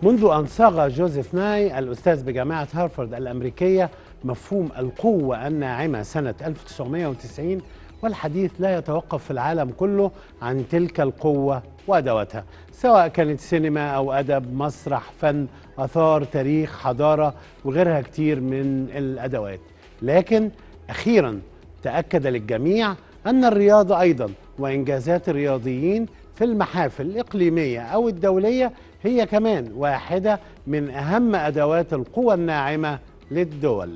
منذ أن صاغ جوزيف ناي الأستاذ بجامعة هارفارد الأمريكية مفهوم القوة الناعمة سنة 1990 والحديث لا يتوقف في العالم كله عن تلك القوة وأدواتها سواء كانت سينما أو أدب مسرح فن أثار تاريخ حضارة وغيرها كتير من الأدوات لكن أخيرا تأكد للجميع أن الرياضة أيضا وإنجازات الرياضيين في المحافل الإقليمية أو الدولية هي كمان واحدة من أهم أدوات القوى الناعمة للدول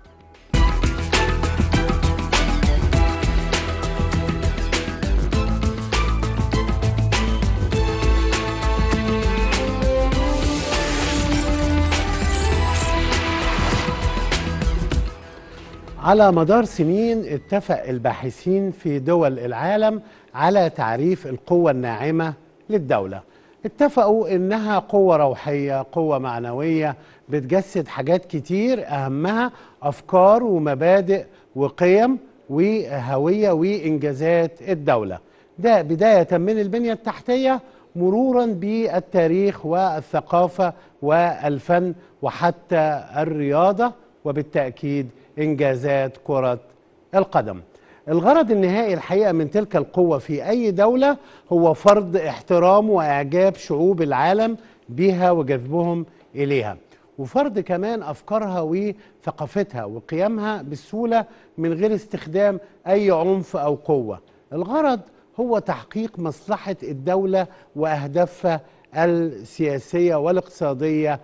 على مدار سنين اتفق الباحثين في دول العالم على تعريف القوة الناعمة للدولة اتفقوا انها قوة روحية قوة معنوية بتجسد حاجات كتير اهمها افكار ومبادئ وقيم وهوية وانجازات الدولة ده بداية من البنية التحتية مرورا بالتاريخ والثقافة والفن وحتى الرياضة وبالتأكيد إنجازات كرة القدم الغرض النهائي الحقيقة من تلك القوة في أي دولة هو فرض احترام وإعجاب شعوب العالم بها وجذبهم إليها وفرض كمان أفكارها وثقافتها وقيمها بسهولة من غير استخدام أي عنف أو قوة الغرض هو تحقيق مصلحة الدولة وأهدافها السياسية والاقتصادية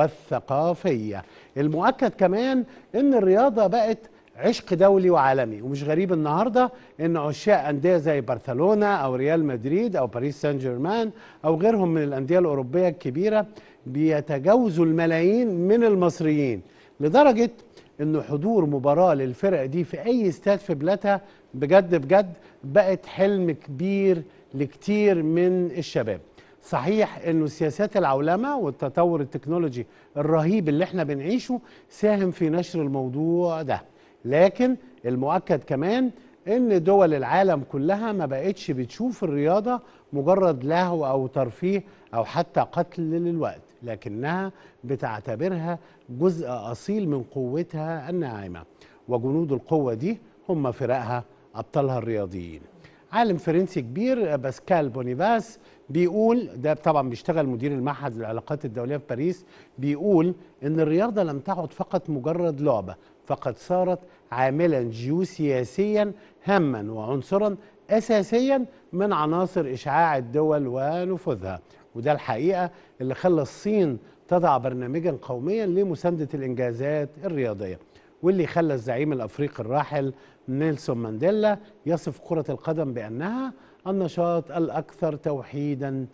والثقافية المؤكد كمان أن الرياضة بقت عشق دولي وعالمي ومش غريب النهارده ان عشاق انديه زي برشلونه او ريال مدريد او باريس سان جيرمان او غيرهم من الانديه الاوروبيه الكبيره بيتجاوزوا الملايين من المصريين لدرجه انه حضور مباراه للفرق دي في اي استاد في بلادها بجد بجد بقت حلم كبير لكتير من الشباب صحيح انه سياسات العولمه والتطور التكنولوجي الرهيب اللي احنا بنعيشه ساهم في نشر الموضوع ده لكن المؤكد كمان ان دول العالم كلها ما بقتش بتشوف الرياضه مجرد لهو او ترفيه او حتى قتل للوقت لكنها بتعتبرها جزء اصيل من قوتها الناعمه وجنود القوه دي هم فرقها ابطالها الرياضيين عالم فرنسي كبير باسكال بونيفاس بيقول ده طبعا بيشتغل مدير المعهد للعلاقات الدوليه في باريس بيقول ان الرياضه لم تعد فقط مجرد لعبه فقد صارت عاملا جيوسياسيا هاما وعنصرا اساسيا من عناصر اشعاع الدول ونفوذها وده الحقيقه اللي خلى الصين تضع برنامجا قوميا لمسانده الانجازات الرياضيه واللي خلى الزعيم الافريقي الراحل نيلسون مانديلا يصف كره القدم بانها النشاط الاكثر توحيدا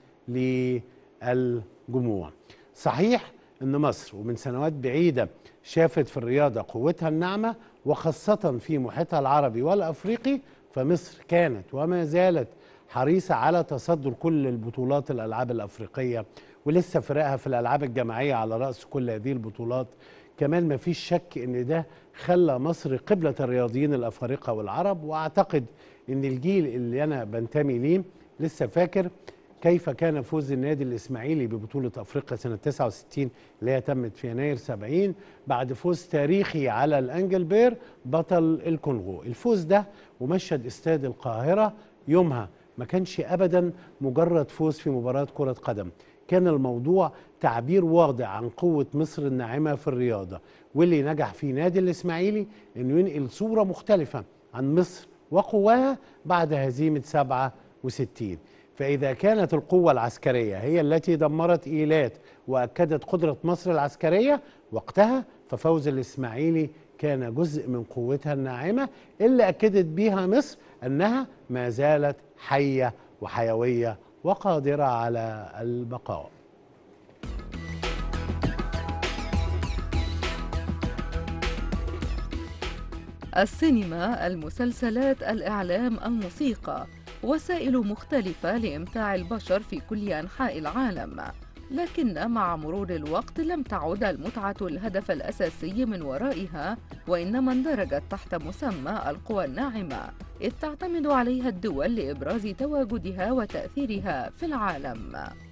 للجموع صحيح ان مصر ومن سنوات بعيده شافت في الرياضه قوتها الناعمه وخاصه في محيطها العربي والافريقي فمصر كانت وما زالت حريصه على تصدر كل البطولات الالعاب الافريقيه ولسه فرقها في الالعاب الجماعيه على راس كل هذه البطولات كمان ما فيش شك ان ده خلى مصر قبلة الرياضيين الافارقه والعرب واعتقد ان الجيل اللي انا بنتمي ليه لسه فاكر كيف كان فوز النادي الاسماعيلي ببطوله افريقيا سنه 69 اللي هي تمت في يناير 70 بعد فوز تاريخي على الانجلبير بطل الكونغو الفوز ده ومشهد استاد القاهره يومها ما كانش ابدا مجرد فوز في مباراه كره قدم كان الموضوع تعبير واضح عن قوة مصر الناعمة في الرياضة واللي نجح في نادي الإسماعيلي أنه ينقل صورة مختلفة عن مصر وقواها بعد هزيمة 67 فإذا كانت القوة العسكرية هي التي دمرت إيلات وأكدت قدرة مصر العسكرية وقتها ففوز الإسماعيلي كان جزء من قوتها الناعمة اللي أكدت بيها مصر أنها ما زالت حية وحيوية وقادرة على البقاء السينما المسلسلات الإعلام الموسيقى وسائل مختلفة لإمتاع البشر في كل أنحاء العالم لكن مع مرور الوقت لم تعد المتعة الهدف الأساسي من ورائها وإنما اندرجت تحت مسمى القوى الناعمة إذ تعتمد عليها الدول لإبراز تواجدها وتأثيرها في العالم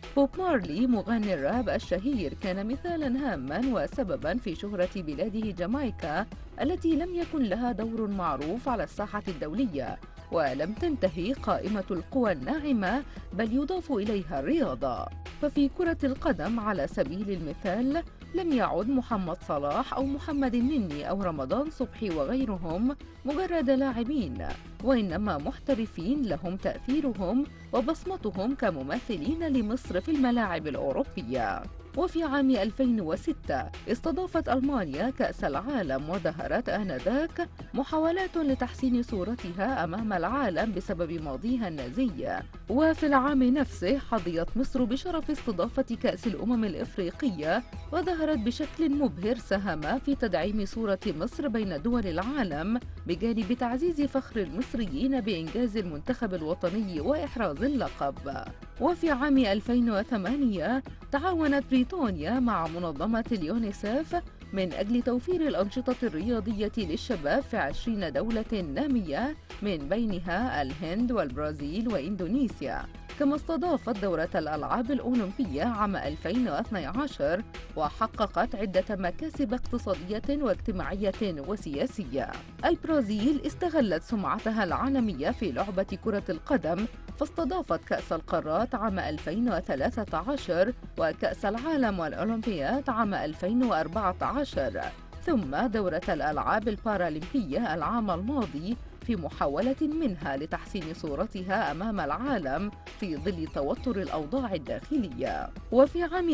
بوب مارلي مغني الراب الشهير كان مثالا هاما وسببا في شهرة بلاده جامايكا التي لم يكن لها دور معروف على الساحة الدولية ولم تنتهي قائمة القوى الناعمة بل يضاف إليها الرياضة ففي كرة القدم على سبيل المثال لم يعد محمد صلاح أو محمد النني أو رمضان صبحي وغيرهم مجرد لاعبين وإنما محترفين لهم تأثيرهم وبصمتهم كممثلين لمصر في الملاعب الأوروبية وفي عام 2006 استضافت ألمانيا كأس العالم وظهرت آنذاك محاولات لتحسين صورتها أمام العالم بسبب ماضيها النازي وفي العام نفسه حظيت مصر بشرف استضافة كأس الأمم الإفريقية وظهرت بشكل مبهر ساهم في تدعيم صورة مصر بين دول العالم بجانب تعزيز فخر المصريين بإنجاز المنتخب الوطني وإحراز اللقب وفي عام 2008 تعاونت بريطانيا مع منظمة اليونيسف من أجل توفير الأنشطة الرياضية للشباب في عشرين دولة نامية من بينها الهند والبرازيل وإندونيسيا كما استضافت دورة الألعاب الأولمبية عام 2012 وحققت عدة مكاسب اقتصادية واجتماعية وسياسية البرازيل استغلت سمعتها العالمية في لعبة كرة القدم فاستضافت كأس القارات عام 2013 وكأس العالم والأولمبياد عام 2014 ثم دورة الألعاب البارالمبية العام الماضي في محاولة منها لتحسين صورتها أمام العالم في ظل توتر الأوضاع الداخلية وفي عام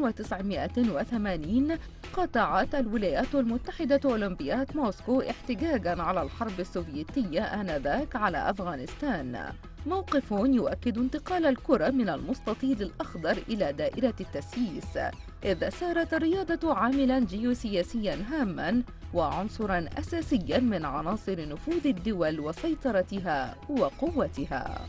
1980 قطعت الولايات المتحدة أولمبياد موسكو احتجاجا على الحرب السوفيتية آنذاك على أفغانستان موقف يؤكد انتقال الكرة من المستطيل الأخضر إلى دائرة التسييس إذ سارت الرياضة عاملا جيوسياسيا هاما وعنصرا أساسيا من عناصر نفوذ الدول وسيطرتها وقوتها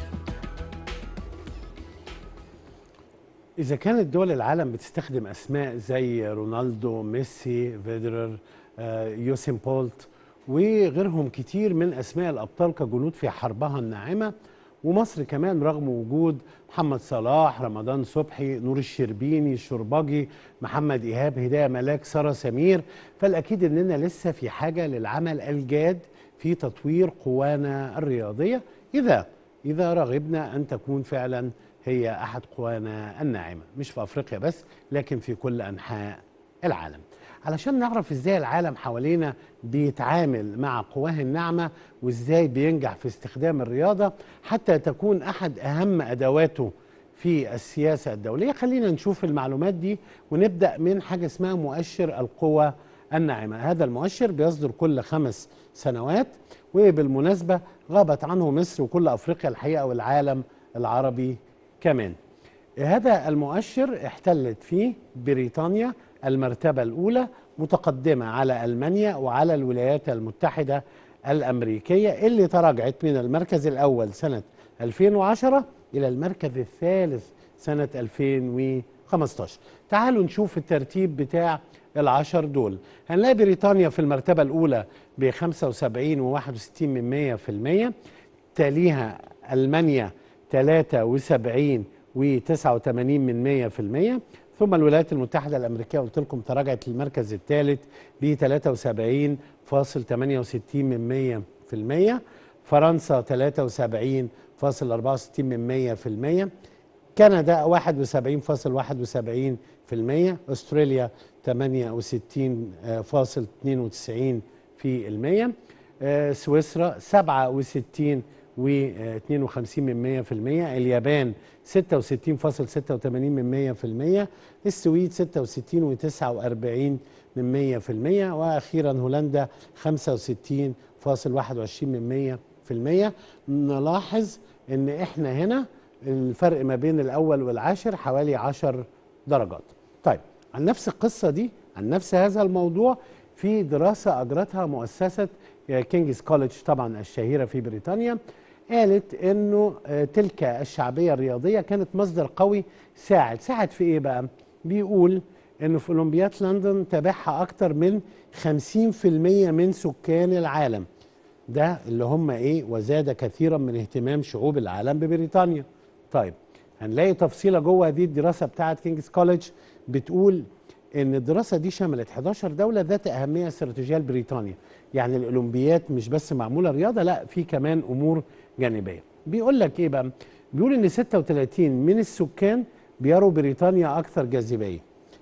إذا كانت دول العالم بتستخدم أسماء زي رونالدو ميسي فيدرر آه، يوسين بولت وغيرهم كتير من أسماء الأبطال كجنود في حربها الناعمة ومصر كمان رغم وجود محمد صلاح رمضان صبحي نور الشربيني الشرباجي محمد إيهاب هداية ملاك سارة سمير فالأكيد أننا لسه في حاجة للعمل الجاد في تطوير قوانا الرياضية إذا إذا رغبنا أن تكون فعلا هي أحد قوانا الناعمة مش في أفريقيا بس لكن في كل أنحاء العالم علشان نعرف ازاي العالم حوالينا بيتعامل مع قواه الناعمه وازاي بينجح في استخدام الرياضه حتى تكون احد اهم ادواته في السياسه الدوليه خلينا نشوف المعلومات دي ونبدا من حاجه اسمها مؤشر القوى الناعمه هذا المؤشر بيصدر كل خمس سنوات وبالمناسبه غابت عنه مصر وكل افريقيا الحقيقه والعالم العربي كمان هذا المؤشر احتلت فيه بريطانيا المرتبة الأولى متقدمة على ألمانيا وعلى الولايات المتحدة الأمريكية اللي تراجعت من المركز الأول سنة 2010 إلى المركز الثالث سنة 2015 تعالوا نشوف الترتيب بتاع العشر دول هنلاقي بريطانيا في المرتبة الأولى ب 75 و61 من 100% تليها ألمانيا 73 و89 من 100% ثم الولايات المتحدة الأمريكية قلت لكم تراجعت للمركز الثالث ب 73.68 من 100% فرنسا 73.64 من 100% كندا 71.71% استراليا 68.92 في المية آه، سويسرا 67 و52 من 100% اليابان 66.86 من 100% السويد 66 و49 من 100% واخيرا هولندا 65.21 من 100% نلاحظ ان احنا هنا الفرق ما بين الاول والعاشر حوالي 10 درجات طيب عن نفس القصه دي عن نفس هذا الموضوع في دراسه اجرتها مؤسسه كينجز كوليدج طبعا الشهيره في بريطانيا قالت انه آه، تلك الشعبيه الرياضيه كانت مصدر قوي ساعد ساعد في ايه بقى بيقول انه في اولمبياد لندن تابعها اكتر من 50% من سكان العالم ده اللي هم ايه وزاد كثيرا من اهتمام شعوب العالم ببريطانيا طيب هنلاقي تفصيله جوه دي الدراسه بتاعه كينجز كوليدج بتقول ان الدراسه دي شملت 11 دوله ذات اهميه استراتيجيه لبريطانيا يعني الاولمبيات مش بس معموله رياضه لا في كمان امور جانبيه بيقول لك ايه بقى بيقول ان 36 من السكان بيروا بريطانيا اكثر جاذبيه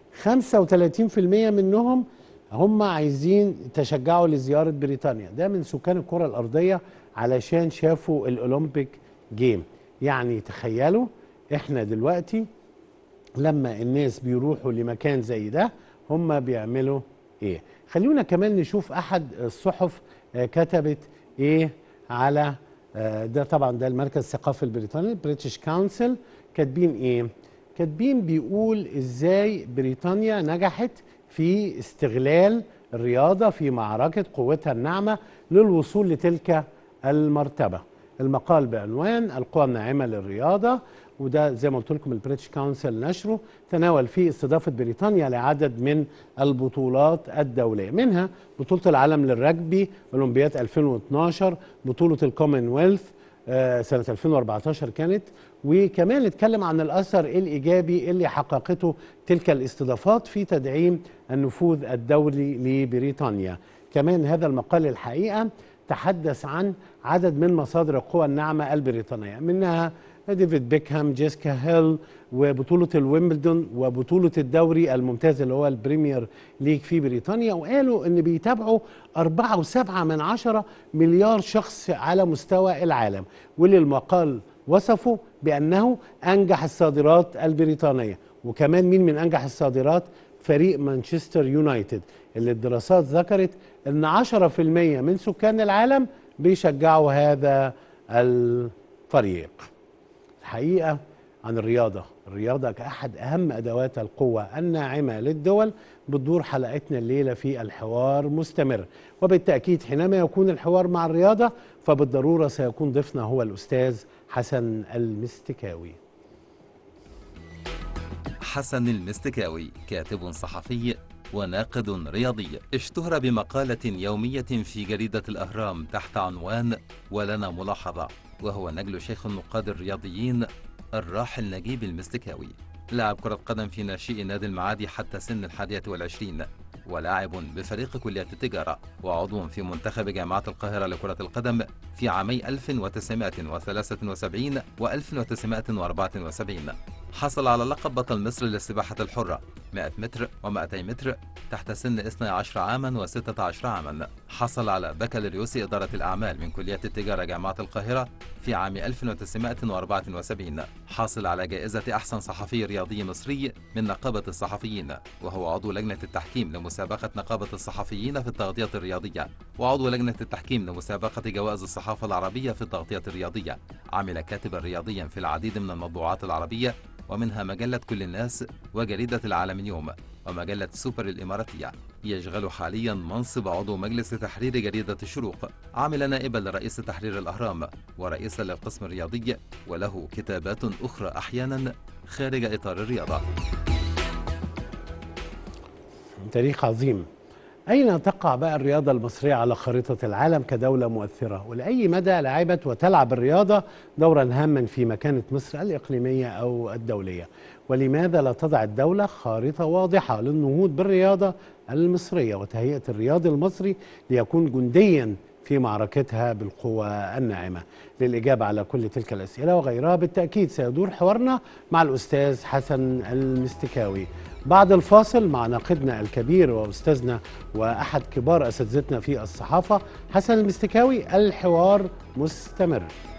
35% منهم هم عايزين تشجعوا لزياره بريطانيا ده من سكان الكره الارضيه علشان شافوا الاولمبيك جيم يعني تخيلوا احنا دلوقتي لما الناس بيروحوا لمكان زي ده هم بيعملوا ايه خلونا كمان نشوف احد الصحف آه، كتبت ايه على آه، ده طبعا ده المركز الثقافي البريطاني بريتش كونسل كاتبين ايه كاتبين بيقول ازاي بريطانيا نجحت في استغلال الرياضه في معركه قوتها الناعمه للوصول لتلك المرتبه المقال بعنوان القوى الناعمه للرياضه وده زي ما قلت لكم البريتش كونسل نشره تناول فيه استضافه بريطانيا لعدد من البطولات الدوليه منها بطوله العالم للرجبي اولمبياد 2012 بطوله الكومنولث آه، سنه 2014 كانت وكمان نتكلم عن الاثر الايجابي اللي حققته تلك الاستضافات في تدعيم النفوذ الدولي لبريطانيا كمان هذا المقال الحقيقه تحدث عن عدد من مصادر القوى الناعمه البريطانيه منها ديفيد بيكهام جيسكا هيل وبطولة الويمبلدون وبطولة الدوري الممتاز اللي هو البريمير ليج في بريطانيا وقالوا ان بيتابعوا أربعة وسبعة من عشرة مليار شخص على مستوى العالم واللي المقال وصفه بأنه أنجح الصادرات البريطانية وكمان مين من أنجح الصادرات فريق مانشستر يونايتد اللي الدراسات ذكرت ان 10% من سكان العالم بيشجعوا هذا الفريق الحقيقه عن الرياضه الرياضه كاحد اهم ادوات القوه الناعمه للدول بتدور حلقتنا الليله في الحوار مستمر وبالتاكيد حينما يكون الحوار مع الرياضه فبالضروره سيكون ضيفنا هو الاستاذ حسن المستكاوي حسن المستكاوي كاتب صحفي وناقد رياضي اشتهر بمقالة يومية في جريدة الأهرام تحت عنوان ولنا ملاحظة وهو نجل شيخ النقاد الرياضيين الراحل نجيب المستكاوي لاعب كرة قدم في ناشئ نادي المعادي حتى سن الحادية والعشرين ولاعب بفريق كلية التجارة وعضو في منتخب جامعة القاهرة لكرة القدم في عامي 1973 و 1974 حصل على لقب بطل مصر للسباحة الحرة 100 متر و200 متر تحت سن 12 عاما و16 عاما حصل على بكالوريوس إدارة الأعمال من كلية التجارة جامعة القاهرة في عام 1974 حاصل على جائزة أحسن صحفي رياضي مصري من نقابة الصحفيين وهو عضو لجنة التحكيم لمسابقة نقابة الصحفيين في التغطية الرياضية وعضو لجنة التحكيم لمسابقة جوائز الصحافة العربية في التغطية الرياضية عمل كاتبا رياضيا في العديد من المطبوعات العربية ومنها مجلة كل الناس وجريدة العالم اليوم ومجلة سوبر الإماراتية يشغل حاليا منصب عضو مجلس تحرير جريدة الشروق عمل نائبا لرئيس تحرير الأهرام ورئيسا للقسم الرياضي وله كتابات أخرى أحيانا خارج إطار الرياضة تاريخ عظيم أين تقع بقى الرياضة المصرية على خريطة العالم كدولة مؤثرة ولأي مدى لعبت وتلعب الرياضة دورا هاما في مكانة مصر الإقليمية أو الدولية ولماذا لا تضع الدولة خارطة واضحة للنهوض بالرياضة المصرية وتهيئة الرياضي المصري ليكون جنديا في معركتها بالقوى الناعمة للإجابة على كل تلك الأسئلة وغيرها بالتأكيد سيدور حوارنا مع الأستاذ حسن المستكاوي بعد الفاصل مع ناقدنا الكبير وأستاذنا وأحد كبار أساتذتنا في الصحافة حسن المستكاوي الحوار مستمر